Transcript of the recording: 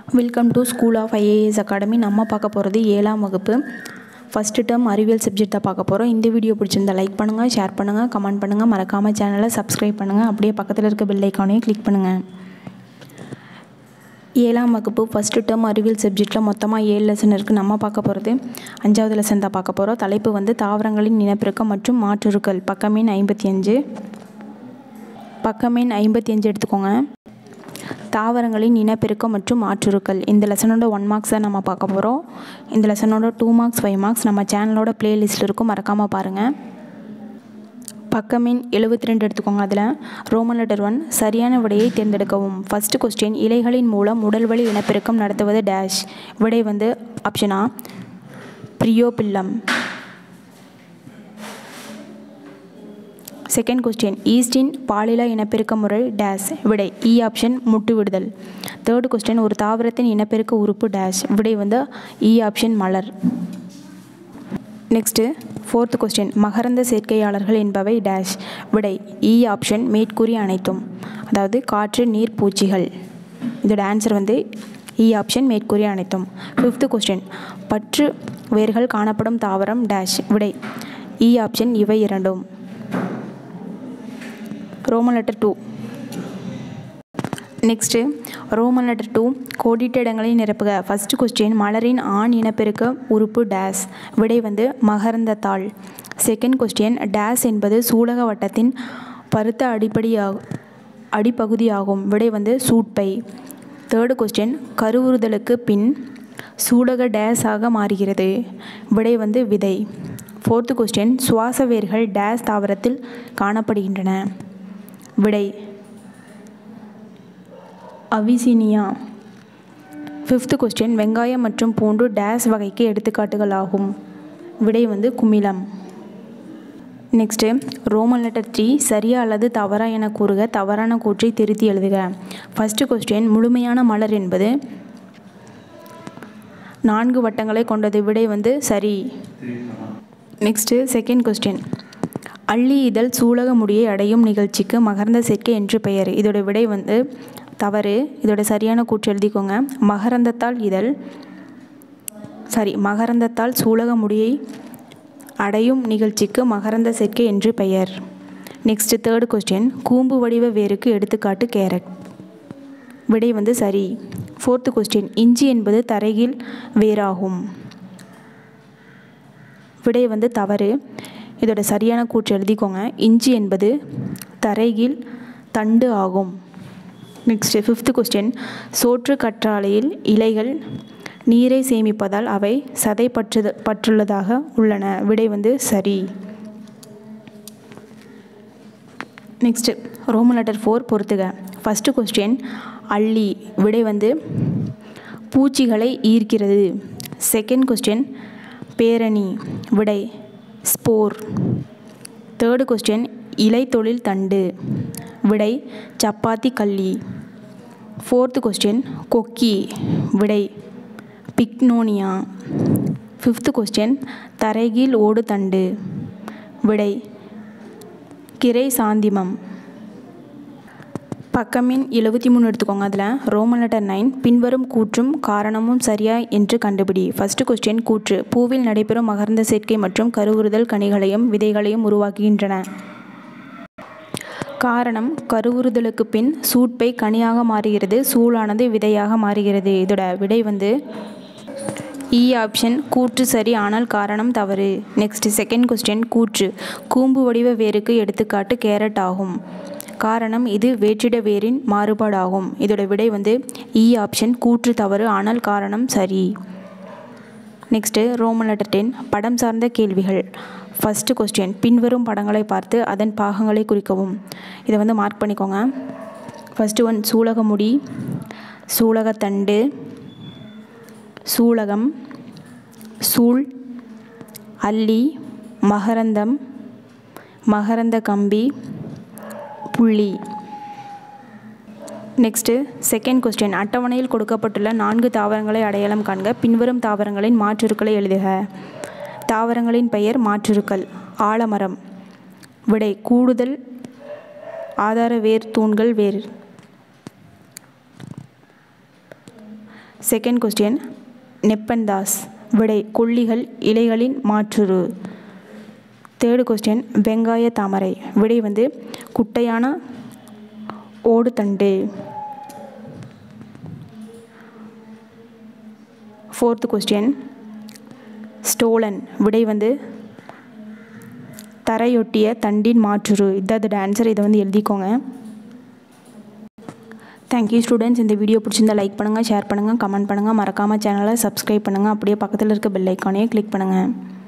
welcome to school of IAS academy நம்ம பார்க்க போகிறது ஏழாம் வகுப்பு ஃபஸ்ட்டு டேர்ம் அறிவியல் சப்ஜெக்ட் தான் பார்க்க போகிறோம் இந்த வீடியோ பிடிச்சிருந்தா லைக் பண்ணுங்கள் ஷேர் பண்ணுங்கள் கமெண்ட் பண்ணுங்கள் மறக்காமல் சேனலை சப்ஸ்கிரைப் பண்ணுங்கள் அப்படியே பக்கத்தில் இருக்க பெல் ஐக்கானையும் கிளிக் பண்ணுங்கள் ஏழாம் வகுப்பு ஃபஸ்ட்டு டேர்ம் அறிவியல் சப்ஜெக்டில் மொத்தமாக ஏழு லெசன் இருக்குது நம்ம பார்க்க போகிறது அஞ்சாவது லெசன் தான் பார்க்க போகிறோம் தலைப்பு வந்து தாவரங்களின் இனப்பெருக்கம் மற்றும் மாற்றுருக்கள் பக்கமீன் ஐம்பத்தி அஞ்சு பக்கமீன் ஐம்பத்தி அஞ்சு எடுத்துக்கோங்க தாவரங்களின் இனப்பெருக்கம் மற்றும் மாற்றுருக்கள் இந்த லெசனோட ஒன் மார்க்ஸ் தான் நம்ம பார்க்க போகிறோம் இந்த லெசனோட டூ மார்க்ஸ் ஃபைவ் மார்க்ஸ் நம்ம சேனலோட ப்ளேலிஸ்ட்டில் இருக்கும் மறக்காமல் பாருங்கள் பக்கமின் எழுபத்தி ரெண்டு எடுத்துக்கோங்க அதில் ரோமன் லெட்டர் ஒன் சரியான விடையை தேர்ந்தெடுக்கவும் ஃபஸ்ட்டு கொஸ்டின் இலைகளின் மூலம் உடல்வழி இனப்பெருக்கம் நடத்துவது டேஷ் விடை வந்து ஆப்ஷனா பிரியோபில்லம் செகண்ட் கொஸ்டின் ஈஸ்டின் பாலில இனப்பெருக்க முறை டேஷ் விடை இ ஆப்ஷன் முட்டு விடுதல் தேர்ட் கொஸ்டின் ஒரு தாவரத்தின் இனப்பெருக்க உறுப்பு டேஷ் விடை வந்து இ ஆப்ஷன் மலர் நெக்ஸ்ட்டு ஃபோர்த் கொஸ்டின் மகரந்த சேர்க்கையாளர்கள் என்பவை டேஷ் விடை இ ஆப்ஷன் மேற்கூறிய அனைத்தும் அதாவது காற்று நீர் பூச்சிகள் இதோட ஆன்சர் வந்து இ ஆப்ஷன் மேற்கூறிய அனைத்தும் ஃபிஃப்த்து கொஸ்டின் பற்று வேர்கள் காணப்படும் தாவரம் டேஷ் விடை இ ஆப்ஷன் இவை இரண்டும் Roman letter two next Roman letter two கோடிட்ட இடங்களை நிரப்புக ஃபஸ்ட்டு கொஸ்டின் மலரின் ஆண் இனப்பெருக்க உறுப்பு டேஸ் விடை வந்து மகரந்த தாள் செகண்ட் கொஸ்டின் டேஸ் என்பது சூலக வட்டத்தின் பருத்த அடிப்படையாக அடிப்பகுதியாகும் விடை வந்து சூட்பை தேர்டு கொஸ்டின் கருவுறுதலுக்கு பின் சூடக டேஸ் ஆக மாறுகிறது விடை வந்து விதை ஃபோர்த்து கொஸ்டின் சுவாச வேர்கள் டேஸ் தாவரத்தில் காணப்படுகின்றன விடை அவிசினியா ஃபிஃப்த்து கொஸ்டின் வெங்காயம் மற்றும் பூண்டு டேஸ் வகைக்கு எடுத்துக்காட்டுகள் ஆகும் விடை வந்து குமிழம் நெக்ஸ்ட்டு ரோமன் லெட்டர் த்ரீ சரியா அல்லது தவறா என கூறுக தவறான கூற்றை திருத்தி எழுதுக ஃபஸ்ட்டு கொஸ்டின் முழுமையான மலர் என்பது நான்கு வட்டங்களை கொண்டது விடை வந்து சரி நெக்ஸ்ட்டு செகண்ட் கொஸ்டின் அள்ளி இதழ் சூலக முடியை அடையும் நிகழ்ச்சிக்கு மகரந்த சேர்க்கை என்று பெயர் இதோட விடை வந்து தவறு இதோட சரியான கூற்று எழுதிக்கோங்க மகரந்தத்தால் இதழ் சாரி மகரந்தத்தால் சூலக முடியை அடையும் நிகழ்ச்சிக்கு மகரந்த சேர்க்கை என்று பெயர் நெக்ஸ்ட் தேர்ட் கொஸ்டின் கூம்பு வடிவ வேருக்கு எடுத்துக்காட்டு கேரட் விடை வந்து சரி ஃபோர்த்து கொஸ்டின் இஞ்சி என்பது தரையில் வேறாகும் விடை வந்து தவறு இதோட சரியான கூற்று எழுதிக்கோங்க இஞ்சி என்பது தரையில் தண்டு ஆகும் நெக்ஸ்ட்டு ஃபிஃப்த்து கொஸ்டின் சோற்று கற்றாழையில் இலைகள் நீரை சேமிப்பதால் அவை சதை பற்று பற்றுள்ளதாக உள்ளன விடை வந்து சரி நெக்ஸ்ட்டு ரோமன் லெட்டர் ஃபோர் பொறுத்துக ஃபஸ்ட்டு கொஸ்டின் அள்ளி விடை வந்து பூச்சிகளை ஈர்க்கிறது செகண்ட் கொஸ்டின் பேரணி விடை ஸ்போர் தேர்டு கொஸ்டின் இலை தொழில் தண்டு விடை சப்பாத்தி கள்ளி ஃபோர்த்து கொஸ்டின் கொக்கி விடை பிக்னோனியா ஃபிஃப்த்து கொஸ்டின் தரைகீழ் ஓடு தண்டு விடை கிரை சாந்திமம் பக்கமின் எழுபத்தி மூணு எடுத்துக்கோங்க அதில் ரோமன் லெட்டர் நைன் பின்வரும் கூற்றும் காரணமும் சரியா என்று கண்டுபிடி ஃபஸ்ட்டு கொஸ்டின் கூற்று பூவில் நடைபெறும் மகர்ந்த சேர்க்கை மற்றும் கருவுறுதல் கனிகளையும் விதைகளையும் உருவாக்குகின்றன காரணம் கருவுறுதலுக்கு பின் சூட்பை கனியாக மாறுகிறது சூளானது விதையாக மாறுகிறது இதோட விடை வந்து இ ஆப்ஷன் கூற்று சரி ஆனால் காரணம் தவறு நெக்ஸ்ட் செகண்ட் கொஸ்டின் கூற்று கூம்பு வடிவ வேருக்கு எடுத்துக்காட்டு கேரட் ஆகும் காரணம் இது வேற்றிட வேரின் மாறுபாடாகும் இதோட விடை வந்து இ ஆப்ஷன் கூற்று தவறு ஆனால் காரணம் சரி நெக்ஸ்ட்டு ரோமன் லெட்டர் டென் படம் சார்ந்த கேள்விகள் ஃபஸ்ட்டு கொஸ்டின் பின்வரும் படங்களை பார்த்து அதன் பாகங்களை குறிக்கவும் இதை வந்து மார்க் பண்ணிக்கோங்க ஃபஸ்ட்டு ஒன் சூலகமுடி சூலகத்தண்டு சூலகம் சூள் அல்லி மகரந்தம் மகரந்த கம்பி புள்ளி நெக்ஸ்ட்டு செகண்ட் கொஸ்டின் அட்டவணையில் கொடுக்கப்பட்டுள்ள நான்கு தாவரங்களை அடையாளம் காண்க பின்வரும் தாவரங்களின் மாற்றுருக்களை எழுதுக தாவரங்களின் பெயர் மாற்றுருக்கள் ஆலமரம் விடை கூடுதல் ஆதார வேர் தூண்கள் வேர் செகண்ட் கொஸ்டின் நெப்பன்தாஸ் விடை கொல்லிகள் இலைகளின் மாற்றுரு தேர்டு கொஸ்டின் வெங்காய தாமரை விடை வந்து குட்டையான ஓடுதண்டு ஃபோர்த்து கொஸ்டின் ஸ்டோலன் விடை வந்து தரையொட்டிய தண்டின் மாற்றுரு இதான் இதோட ஆன்சர் இதை வந்து எழுதிக்கோங்க தேங்க்யூ ஸ்டூடெண்ட்ஸ் இந்த வீடியோ பிடிச்சிருந்தா லைக் பண்ணுங்கள் ஷேர் பண்ணுங்கள் கமெண்ட் பண்ணுங்கள் மறக்காமல் சேனலை சப்ஸ்கிரைப் பண்ணுங்கள் அப்படியே பக்கத்தில் இருக்க பெல் ஐக்கானையே கிளிக் பண்ணுங்கள்